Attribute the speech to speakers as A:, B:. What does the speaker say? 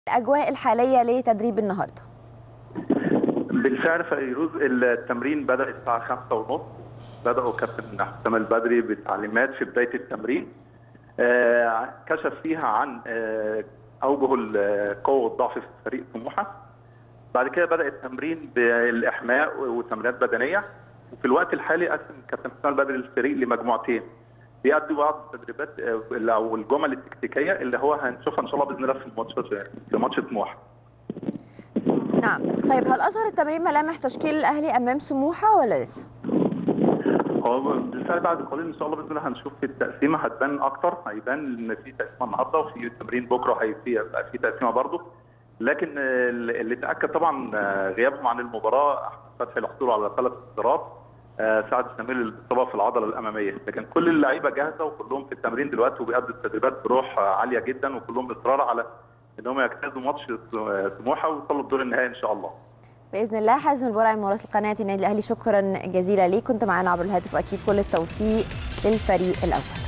A: الاجواء الحاليه لتدريب النهارده
B: بالفعل فيروز التمرين بدا الساعه 5 ونص بداوا كابتن حسام البدري بالتعليمات في بدايه التمرين آه كشف فيها عن آه اوجه القوه والضعف في فريق سموحه بعد كده بدا التمرين بالاحماء وتمرينات بدنيه وفي الوقت الحالي قسم كابتن حسام البدري الفريق لمجموعتين بيأدوا بعض التدريبات او الجمل التكتيكيه اللي هو هنشوفها ان شاء الله باذن الله في الماتش في ماتش سموحه
A: نعم طيب هل اظهر التمرين ملامح تشكيل الاهلي امام سموحه ولا لسه؟
B: هو بالفعل بعد قليل ان شاء الله باذن الله هنشوف التقسيمه هتبان اكتر هيبان ان في تقسيمه النهارده وفي تمرين بكره هيبقى في تقسيمه برضه لكن اللي تاكد طبعا غيابهم عن المباراه احمد فتحي الحصول على ثلاث انذارات سعد السمير الاصابه في العضله الاماميه لكن كل اللعيبه جاهزه وكلهم في التمرين دلوقتي وبيأدوا التدريبات بروح عاليه جدا وكلهم اصرار على ان هم يجتازوا ماتش سموحه ويوصلوا الدور النهائي ان شاء الله
A: باذن الله حازم البرعي مراسل قناه النادي الاهلي شكرا جزيلا ليك كنت معانا عبر الهاتف واكيد كل التوفيق للفريق الاول